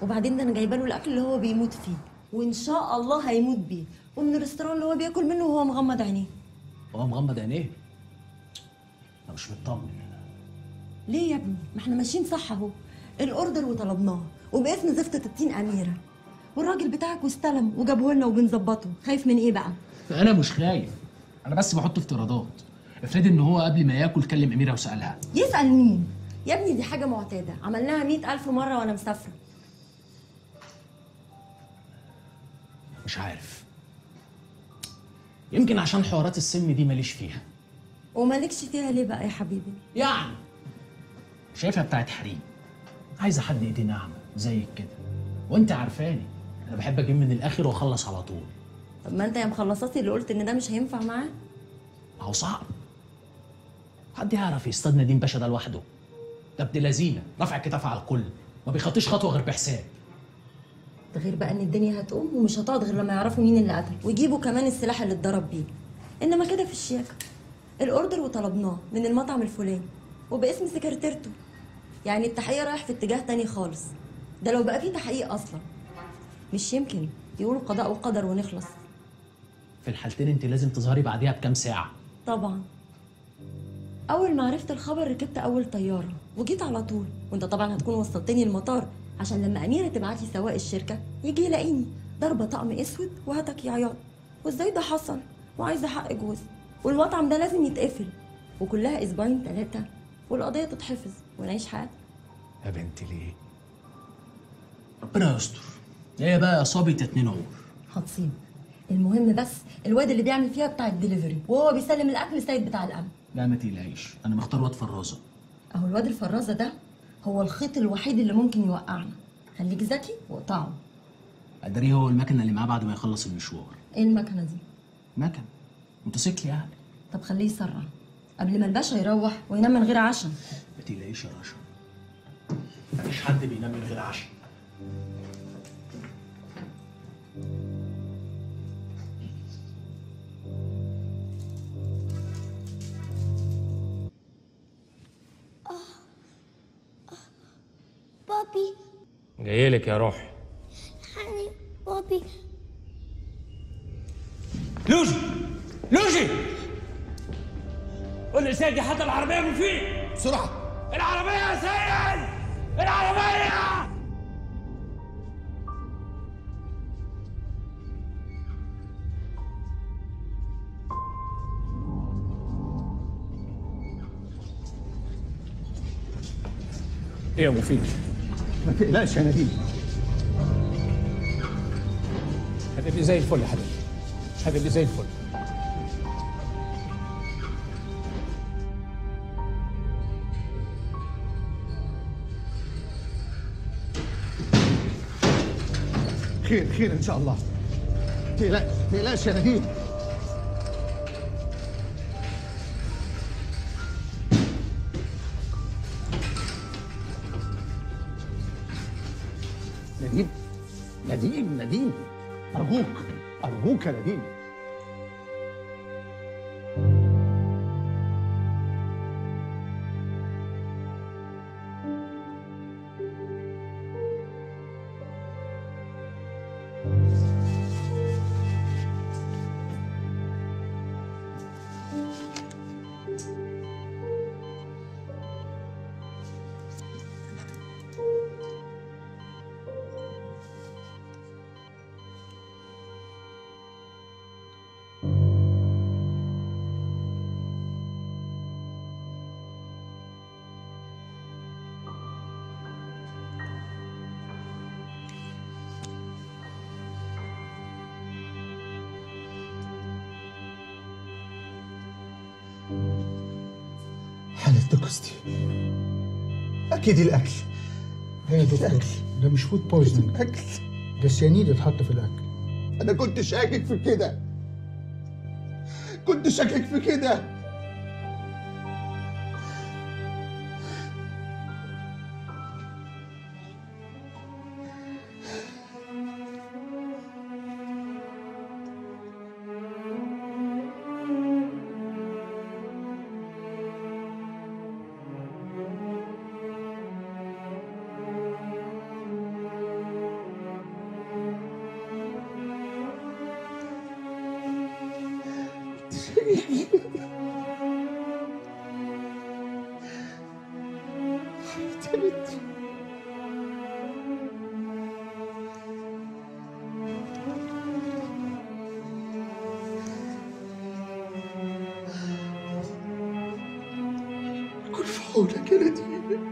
وبعدين ده انا جايبه له الاكل اللي هو بيموت فيه وان شاء الله هيموت بيه ومن الريستوران اللي هو بياكل منه وهو مغمض عينيه هو مغمض عينيه انا مش مطمن ليه يا ابني ما احنا ماشيين صح اهو الاوردر وطلبناه وباسم زفتة التين اميره والراجل بتاعك واستلم وجابه لنا وبنظبطه خايف من ايه بقى انا مش خايف انا بس بحط افتراضات افرض ان هو قبل ما ياكل كلم اميره وسالها يسال مين يا ابني دي حاجه معتاده عملناها مئة ألف مره وانا مسافره مش عارف يمكن عشان حوارات السن دي ماليش فيها ومالكش فيها ليه بقى يا حبيبي يعني شايفها بتاعت حريم عايزه حد ايديه ناعمه زيك كده وانت عارفاني انا بحب اجيب من الاخر واخلص على طول طب ما انت يا مخلصاتي اللي قلت ان ده مش هينفع معاه اهو صعب حد يعرف يصطاد نديم باشا ده لوحده ده ابن لذينه رافع كتاف على الكل ما بيخطيش خطوه غير بحساب ده غير بقى ان الدنيا هتقوم ومش هتقعد غير لما يعرفوا مين اللي قتل ويجيبوا كمان السلاح اللي اتضرب بيه انما كده في الشياكه الاوردر وطلبناه من المطعم الفلاني وباسم سكرتيرته يعني التحقيق رايح في اتجاه تاني خالص ده لو بقى فيه تحقيق اصلا مش يمكن يقولوا قضاء وقدر ونخلص في الحالتين انت لازم تظهري بعديها بكام ساعه طبعا اول ما عرفت الخبر ركبت اول طياره وجيت على طول وانت طبعا هتكون وصلتني المطار عشان لما اميره تبعت لي سواق الشركه يجي يلاقيني ضربه طقم اسود وهتك يا عياط وازاي ده حصل وعايزه حق جوزي والمطعم ده لازم يتقفل وكلها اسبوعين ثلاثه والقضيه تتحفظ ونعيش حياتنا يا بنتي ليه ربنا يستر هي بقى يا صبي اتنين عمر هتصيب المهم بس الواد اللي بيعمل فيها بتاع الدليفري وهو بيسلم الاكل للسيد بتاع الامن لا ما تقلقيش انا مختار واد فرازه اهو الواد الفرازه ده هو الخيط الوحيد اللي ممكن يوقعنا خليك ذكي واقطعه ادري هو المكنه اللي معاه بعد ما يخلص المشوار ايه المكنه دي مكن موتوسيكل يعني طب خليه يسرع قبل ما الباشا يروح وينام من غير عشاء ما تقلقيش يا رشا مفيش حد بينام من غير عشاء بابي جايلك يا روحي يعني بابي لوجي لوجي قول لي سيدي حتى العربية من فين بسرعة العربية يا سيد العربية ايه يا مفيد ما تقلقش يا نديم حبيبي زي الفل يا حبيبي حبيبي زي الفل خير خير ان شاء الله تقلقش تقلقش يا نديم نديم نديم نديم ارجوك ارجوك يا نديم حالة دكستي أكيد الأكل يا دكتور الأكل ده مش فود بويزنينج الأكل ده سيانيد اتحط في الاكل أنا كنت شاكك في كده كنت شاكك في كده كل في عونك يا نديم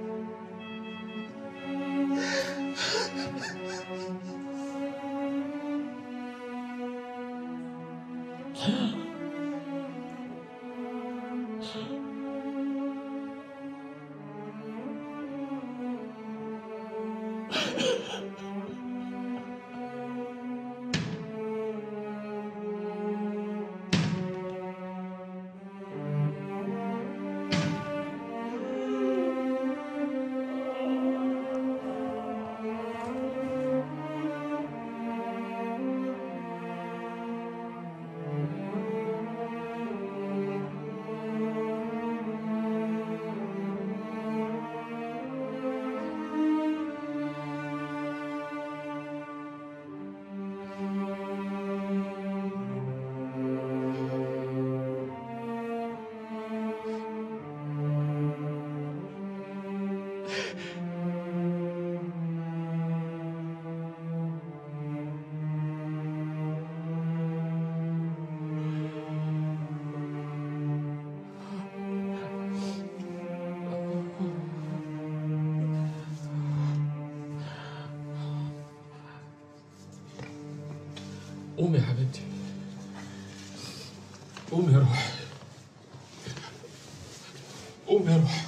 قومي يا حبيبتي قومي يا روح قومي يا روح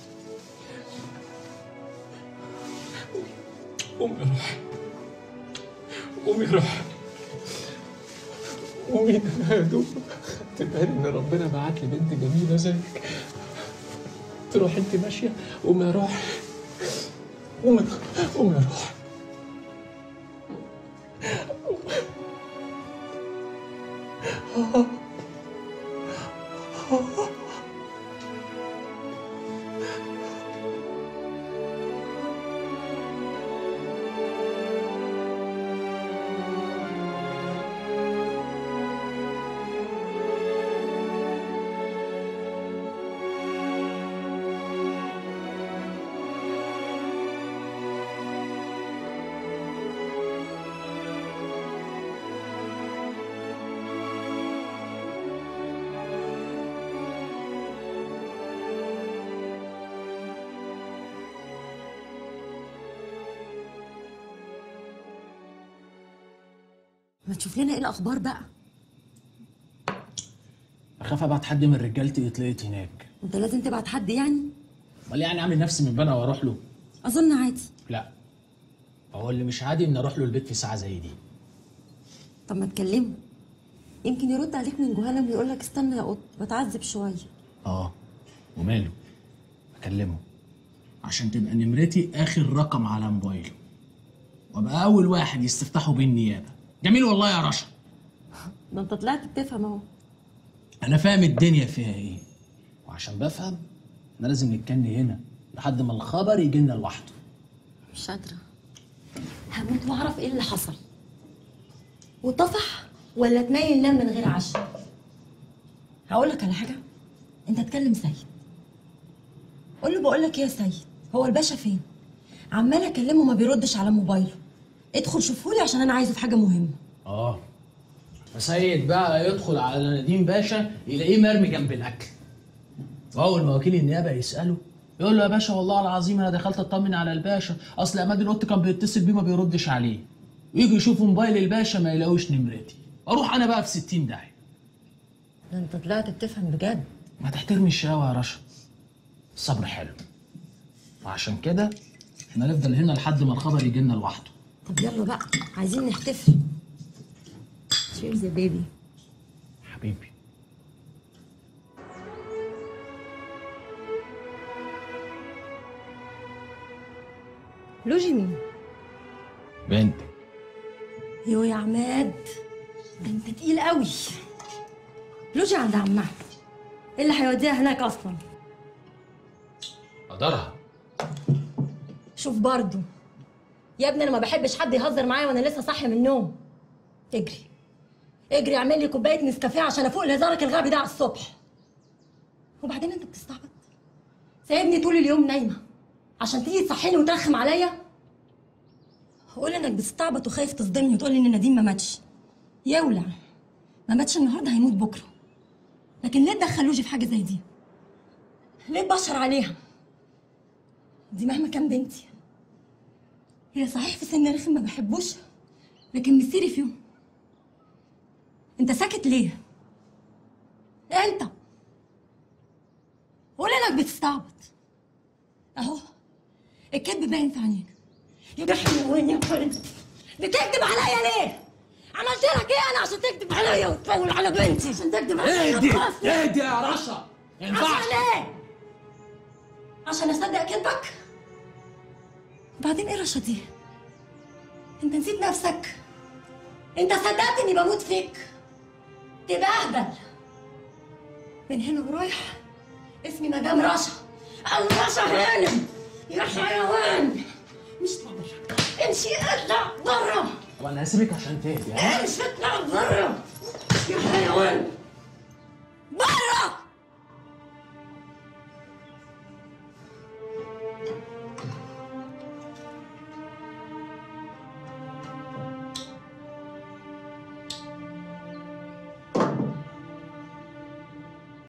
قومي يا روح قومي يا روح قومي انا يا دوب تبان ان ربنا بعت لي بنت جميله زيك تروح انت ماشيه قومي يا روح قومي قومي يا روح ما تشوف لنا ايه الاخبار بقى اخاف ابعت حد من رجالتي يتلقيت هناك انت لازم تبعت حد يعني امال يعني اعمل نفسي من بنا واروح له اظن عادي لا هو اللي مش عادي ان اروح له البيت في ساعه زي دي طب ما تكلمه يمكن يرد عليك من جهنم ويقول لك استنى يا قط بتعذب شويه اه وماله اكلمه عشان تبقى نمرتي اخر رقم على موبايله وابقى اول واحد يستفتحوا بيه النيابه جميل والله يا رشا ده انت طلعت بتفهم اهو انا فاهم الدنيا فيها ايه وعشان بفهم انا لازم نتكلم هنا لحد ما الخبر يجي لنا لوحده مش قادره هموت واعرف ايه اللي حصل وطفح ولا تنيل نام من غير عشاء هقول لك على حاجه انت تكلم سيد قول له بقول لك ايه يا سيد هو الباشا فين عمال اكلمه ما بيردش على موبايله ادخل شوفهولي عشان انا عايزه في حاجه مهمه اه فسيد بقى يدخل على نديم باشا يلاقيه مرمي جنب الاكل واول ما وكيل النيابه يساله يقول له يا باشا والله العظيم انا دخلت اطمن على الباشا اصل عماد القط كان بيتصل بيه ما بيردش عليه ويجي يشوفوا موبايل الباشا ما يلاقوش نمرتي اروح انا بقى في 60 داهيه ده انت طلعت بتفهم بجد ما تحترمي الشقاوة يا رشا الصبر حلو وعشان كده احنا نفضل هنا لحد ما الخبر يجي لنا لوحده طب يلا بقى عايزين نحتفل تشيرز يا بيبي حبيبي لوجي مين بنت يو يا عماد ده انت تقيل قوي لوجي عند عمها ايه اللي هيوديها هناك اصلا قدرها شوف برضو يا ابني انا ما بحبش حد يهزر معايا وانا لسه صاحيه من النوم اجري اجري اعمل لي كوبايه نسكافيه عشان افوق لهزارك الغبي ده على الصبح وبعدين انت بتستعبط سايبني طول اليوم نايمه عشان تيجي تصحيني وترخم عليا قول انك بتستعبط وخايف تصدمني وتقول لي ان نديم ما ماتش يولع ما ماتش النهارده هيموت بكره لكن ليه تدخلوش في حاجه زي دي ليه تبشر عليها دي مهما كان بنتي هي صحيح في سن رخم ما بحبوش لكن مسيري فيهم انت ساكت ليه انت قول انك بتستعبط اهو الكذب باين في عينيك يا جحيم وين يا كلب بتكذب عليا ليه عملت لك ايه انا عشان تكذب عليا وتفول على بنتي عشان تكذب عليا اهدي وتخافني؟ اهدي يا رشا ما ينفعش عشان ايه عشان اصدق كذبك وبعدين ايه رشا دي انت نسيت نفسك انت صدقت اني بموت فيك تبهبل من هنا ورايح اسمي مدام رشا او رشا هانم يا حيوان مش بره امشي اطلع بره طب انا هسيبك عشان تهدي ها امشي اطلع بره يا حيوان